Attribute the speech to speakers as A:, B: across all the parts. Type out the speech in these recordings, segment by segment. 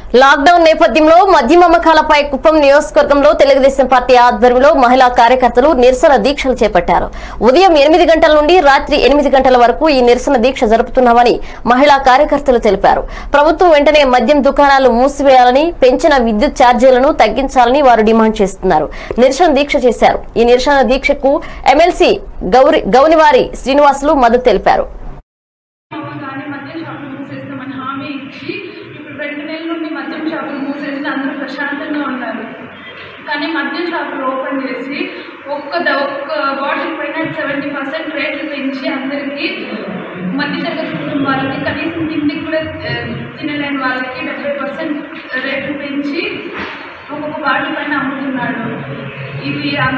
A: Lockdown నేపథ్యంలో మద్యం అమ్మకాలపై కుప్పం నియోజకవర్గంలో తెలుగుదేశం పార్టీ ఆధ్వర్యంలో మహిళా కార్యకర్తలు నిరసన దీక్షలు చేపట్టారు ఉదయం ఎనిమిది గంటల నుండి రాత్రి ఎనిమిది గంటల వరకు ఈ నిరసన దీక్ష జరుపుతున్నామని మహిళా కార్యకర్తలు తెలిపారు ప్రభుత్వం వెంటనే మద్యం దుకాణాలు మూసివేయాలని పెంచిన విద్యుత్ ఛార్జీలను తగ్గించాలని వారు డిమాండ్ చేస్తున్నారు నిరసన దీక్ష చేశారు ఈ నిరసన దీక్షకు ఎమ్మెల్సీ గౌరి గౌనివారి శ్రీనివాసులు మద్దతు తెలిపారు
B: కానీ మద్యం షాపులు మూసేస్తామని హామీ ఇచ్చి ఇప్పుడు రెండు నెలల నుండి మద్యం షాపులు మూసేసి అందరూ ప్రశాంతంగా ఉన్నారు కానీ మద్యం షాపులు ఓపెన్ చేసి ఒక్క ద- ఒక్క బాటిల్ పైన సెవెంటీ పర్సెంట్ రేట్లు పెంచి అందరికీ మధ్యతరగతి కుటుంబాలకి కనీసం తిండికి కూడా ఆ, తినలేని వాళ్ళకి డెబ్బై పర్సెంట్ రేట్లు పెంచి ఒక్కొక్క బాటిల్ పైన అమ్ముతున్నాడు ఇది ఆ,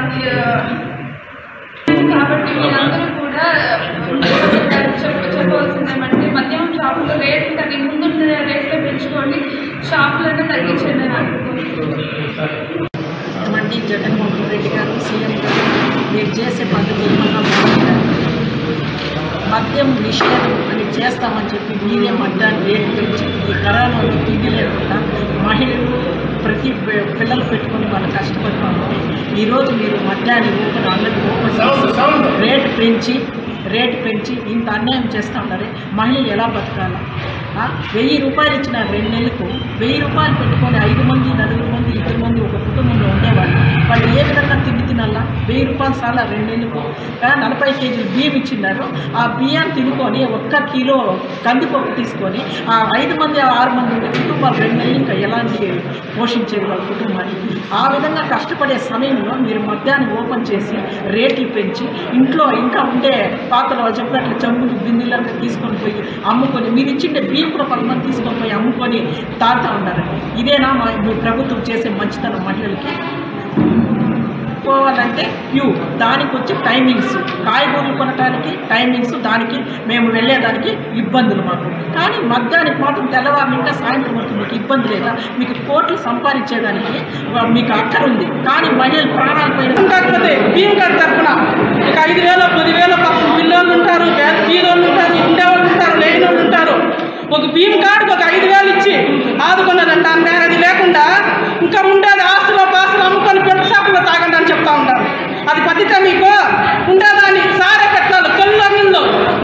B: కాబట్టి మీరందరూ కూడా చెప్ప చెప్పవలసింది ఏమంటే మద్యం షాపులో రేట్ తగ్గి ముందున్న రేట్లే పెంచుకోండి షాపులనే తగ్గించండి అని అనుకుంటున్నాను
C: మండి జగన్మోహన్ రెడ్డి గారు సీఎం గారు మీరు చేసే పద్ధతి ఏమన్నా బాగుందా మద్యం నిషేధం అని చేస్తామని చెప్పి మీరే మద్యాన్ని రేటు పెంచి ఈ కరోనాలో తిండి లేకుండా మహిళలు ప్రతి పి- పిల్లలు పెట్టుకొని వాళ్ళు కష్టపడుతూ ఉంటే ఈరోజు మీరు మద్యాన్ని ఓపెన్ అందరికి ఓపెన్ చేసి రేటు పెంచి రేటు పెంచి ఇంత అన్యాయం చేస్తూ ఉంటారే మహిళలు ఎలా బతకాలా ఆ? వెయ్యి రూపాయలు ఇచ్చిన రెండు నెలలకు వెయ్యి రూపాయలు పెట్టుకొని ఐదు మంది నలుగురు మంది ఇద్దరు మంది ఒక కుటుంబంలో ఉండేవాళ్ళు వాళ్ళు ఏ విధంగా తిండి తినాలా వెయ్యి రూపాయలు చాలా రెండు నెలలకు ఆ, నలభై కేజీలు బియ్యం ఇచ్చినారు ఆ బియ్యాన్ని తినుకొని ఒక్క కిలో కందిపప్పు తీసుకొని ఆ ఐదు మంది ఆరు మంది ఉండే కుటుంబాలు రెండు నెలలు ఇంకా ఎలాంటి పోషించేది వాళ్ళ కుటుంబాన్ని ఆ విధంగా కష్టపడే సమయంలో మీరు మద్యాన్ని ఓపెన్ చేసి రేట్లు పెంచి ఇంట్లో ఇంకా ఉండే పాత్రలు వాళ్ళు చెప్పినట్లు చెంబులు బిందెలను తీసుకొని పోయి అమ్ముకొని మీరు ఇచ్చిండే బియ్యం కూడా కొంతమంది తీసుకొని పోయి అమ్ముకొని తాగుతూ ఉన్నారు ఇదేనా మా మీ ప్రభుత్వం చేసే మంచితనం మహిళలకి పోవాలంటే క్యూ దానికి వచ్చి టైమింగ్స్ కాయగూరలు కొనడానికి టైమింగ్స్ దానికి మేము వెళ్ళేదానికి ఇబ్బందులు మాకు కానీ మధ్యాహ్నానికి మాత్రం తెల్లవారు ఇంకా సాయంత్రం వరకు మీకు ఇబ్బంది లేదా మీకు కోట్లు సంపాదించేదానికి వా- మీకు అక్కర ఉంది కానీ మహిళల ప్రాణాలపైన
D: కాకపోతే బియ్యం కార్డు తరపున ఇక ఐదు వేలు పదివేలు పాపం పిల్లోళ్ళు ఉంటారు పేద బీదోళ్ళు ఉంటారు ఉండేవాళ్ళు ఉంటారు లేని వాళ్ళు ఉంటారు ఒక బియ్యం కార్డుకి ఒక ఐదు వేలు ఇచ్చి ఆదుకున్నదంట అంటే అది లేకుండా ఇంకా ఉండేది ఆస్తులో పాస్తులు అమ్ముకొని పెద్ద షాపులో తాగండి అని చెప్తా ఉంటారు అది పద్ధతి మీకు